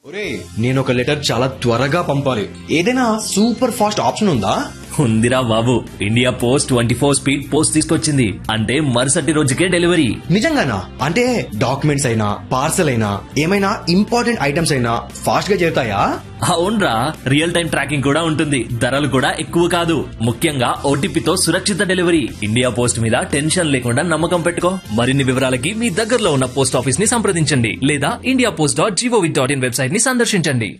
ఒరే నేను ఒక లెటర్ చాలా త్వరగా పంపాలి ఏదైనా సూపర్ ఫాస్ట్ ఆప్షన్ ఉందా ఉందిరా బాబు India post twenty four speed post తీసుకొచ్చింది అంటే మరుసటి రోజుకే డెలివరీ నిజంగానా అంటే డాక్యుమెంట్స్ అయినా పార్సల్ అయినా ఏమైనా ఇంపార్టెంట్ ఐటమ్స్ అయినా ఫాస్ట్ గా చేరుతాయా అవునరా రియల్ టైం ట్రాకింగ్ కూడా ఉంటుంది ధరలు కూడా ఎక్కువ కాదు ముఖ్యంగా ఓటీపీతో సురక్షిత డెలివరీ ఇండియా పోస్ట్ మీద టెన్షన్ లేకుండా నమ్మకం పెట్టుకో మరిన్ని వివరాలకి మీ దగ్గరలో ఉన్న పోస్ట్ ఆఫీస్ ని సంప్రదించండి లేదా India post dot gov dot in website ని సందర్శించండి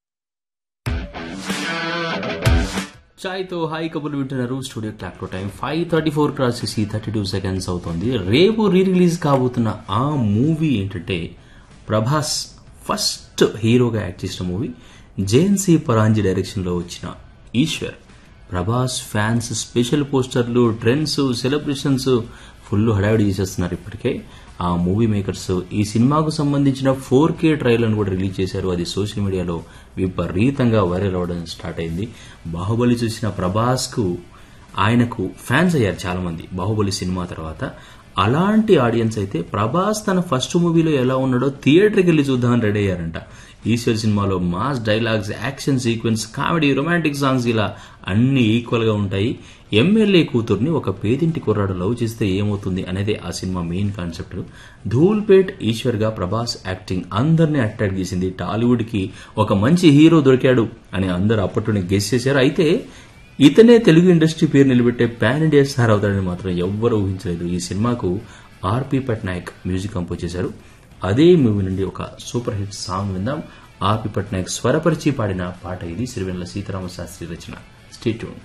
చాయ్తో హాయ్ కబుర్లు వింటున్నారు studio clock time five thirty four cross చేసి థర్టీ టూ సెకండ్స్ అవుతుంది రేపు రీ రిలీజ్ కాబోతున్న ఆ మూవీ ఏంటంటే ప్రభాస్ ఫస్ట్ హీరోగా యాక్ట్ చేసిన మూవీ జేఎన్సీ పరాంజీ డైరెక్షన్లో వచ్చిన ఈశ్వర్ ప్రభాస్ ఫ్యాన్స్ స్పెషల్ పోస్టర్లు ట్రెండ్స్ సెలబ్రేషన్స్ ఫుల్ హడావిడి చేసేస్తున్నారు ఇప్పటికే ఆ మూవీ మేకర్స్ ఈ సినిమాకు సంబంధించిన ఫోర్ కే ట్రైలర్ను కూడా రిలీజ్ చేశారు అది సోషల్ మీడియాలో విపరీతంగా వైరల్ అవ్వడం స్టార్ట్ అయింది బాహుబలి చూసిన ప్రభాస్ కు ఆయనకు ఫ్యాన్స్ అయ్యారు చాలా మంది బాహుబలి సినిమా తర్వాత అలాంటి ఆడియన్స్ అయితే ప్రభాస్ తన ఫస్ట్ మూవీలో ఎలా ఉన్నాడో థియేటర్కి వెళ్ళి చూద్దామని రెడీ అయ్యారంట ఈశ్వర్ సినిమాలో mass dialogues action sequence comedy romantic songs ఇలా అన్ని ఈక్వల్ గా ఉంటాయి ఎమ్మెల్యే కూతుర్ని ఒక పేదింటి కుర్రాడు లవ్ చేస్తే ఏమవుతుంది అనేది ఆ సినిమా మెయిన్ కాన్సెప్ట్ ధూల్పేట్ ఈశ్వర్ గా ప్రభాస్ యాక్టింగ్ అందరినీ అట్రాక్ట్ చేసింది టాలీవుడ్ కి ఒక మంచి హీరో దొరికాడు అని అందరూ అప్పట్లోనే గెస్ చేశారు అయితే ఇతనే తెలుగు ఇండస్ట్రీ పేరు నిలబెట్టే పాన్ ఇండియా స్టార్ అవుతాడని మాత్రం ఎవ్వరూ ఊహించలేదు ఈ సినిమాకు ఆర్పి పట్నాయక్ మ్యూజిక్ కంపోజ్ చేశారు అదే మూవీ నుండి ఒక సూపర్ హిట్ సాంగ్ విందాం ఆర్పి పట్నాయక్ స్వరపరిచి పాడిన పాట ఇది సిరివెన్నెల సీతారామ శాస్త్రి రచన స్టేట్యూన్